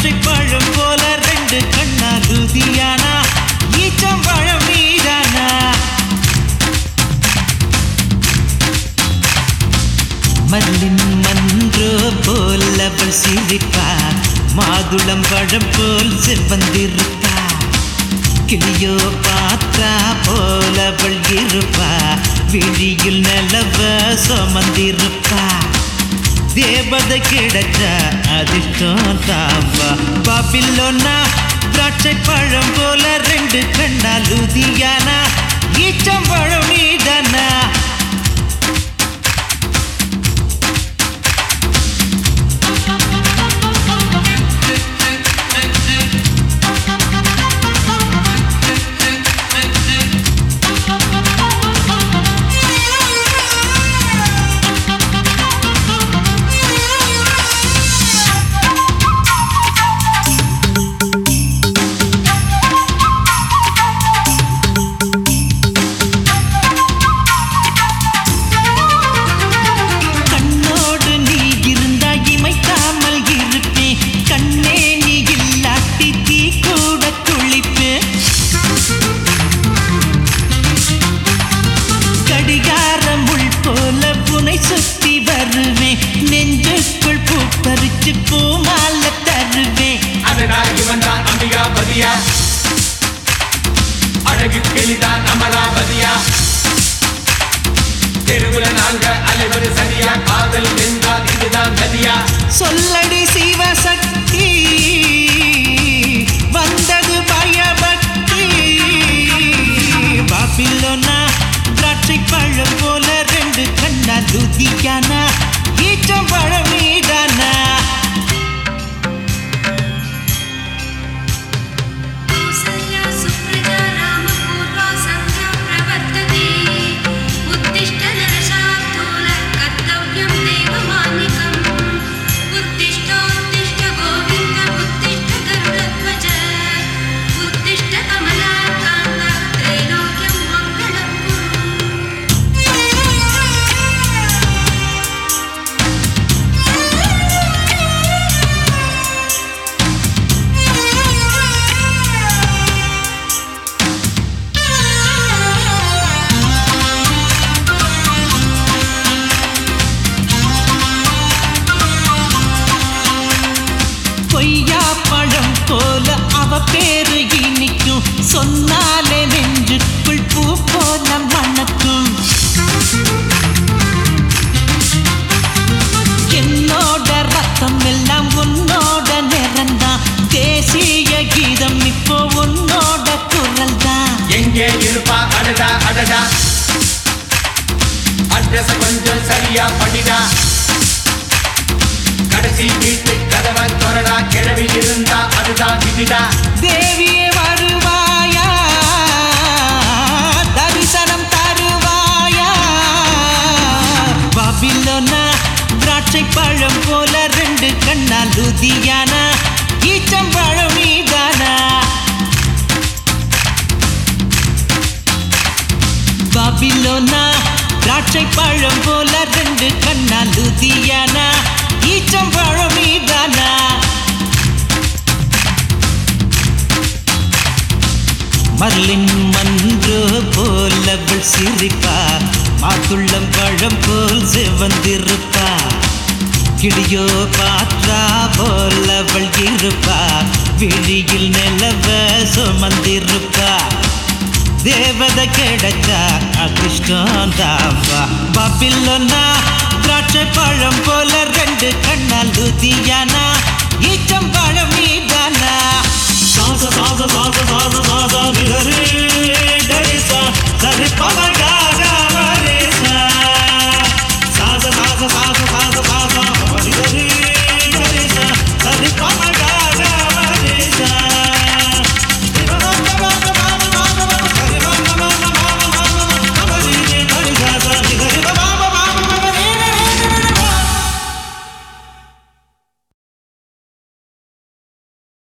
திராட்சை பழம் போல ரெண்டு கண்ணா ருதியானா ஈச்சம் பழம் நீதானா மல்லின் மன்றோ போல் அவள் சிரிப்பா மாதுளம் பழம் போல் செவ்வந்திருப்பா கிளியோ பார்த்தா போல் அவள் இருப்பா விழியில் நிலவ சுமந்திருப்பா தேவதை கிடைச்ச அதிர்ஷ்டம் தாம்பா பாபில்லோனா திராட்சை பழம் போல ரெண்டு கண்ணா லுதியானா ஈச்சம் பழம் நீதானா கண்ணோடு நீ இருந்தா இமைக்காமல் இருப்பேன் கண்ணே நீ இல்லாட்டி தீ கூட துளிப்பேன் கடிகாரம் உள் போல புனை சுத்தி வருவேன் நெஞ்சுக்குள் பூ பறிச்சு பூமால தருவேன் அதனால் இவன் தான் அம்பிகாபதியா அழகு கிளிதான் அமராவதியா தெருவுல நாங்க அலைவது சரியா காதல் என்றால் இதுதான் கதியா சொல்லடி சிவசக்தி வந்தது பயபக்தி பாபிலோனா திராட்சை பழம் போல ரெண்டு கண்ணா துதியானா ஈச்சம் பழம் மீதானா कौसल्या सुप्रजा रामपूर्वा सन्ध्या प्रवर्तते उत्तिष्ठ नरशार्दूल कर्तव्यं देवमानिकम् उत्तिष्ठोत्तिष्ठ गोविन्द उत्तिष्ठ गरुडध्वज उत्तिष्ठ कमलाकान्त त्रैलोक्यं मङ्गलं பொய்யா பழம் போல அவ பேரு இனிக்கும் சொன்னாலே நெஞ்சுக்குள் பூ போல மணக்கும் என்னோட ரத்தம் எல்லாம் உன்னோட நிறந்தான் தேசிய கீதம் இப்போ உன்னோட குரல் தான் எங்கே இருப்பா அடடா அடடா அட்ரஸ் கொஞ்சம் சரியா பண்ணிடா கடைசி வீட்டு கதவை தொடடா கிழவி இருந்தா அதுதான் விதிடா தேவியே வருவாயா தரிசனம் தருவாயா பாபிலோனா திராட்சை பழம் போல ரெண்டு கண்ணா லுதியானா ஈச்சம் பழம் நீதானா பாபிலோனா திராட்சை பழம் போல ரெண்டு கண்ணா லுதியானா ஈச்சம் பழம் நீதானா மர்லின் மன்று போல் அவள் சிரிப்பா மாதுளம் பழம் போல் செவந்திருப்பா கிளியோ பாற்றா போல் அவள் இருப்பா விழியில் நிலவ சுமந்திருப்பா தேவதை கிடைச்சா அதிர்ஷ்டம் தாம்பா பாபில்லோனா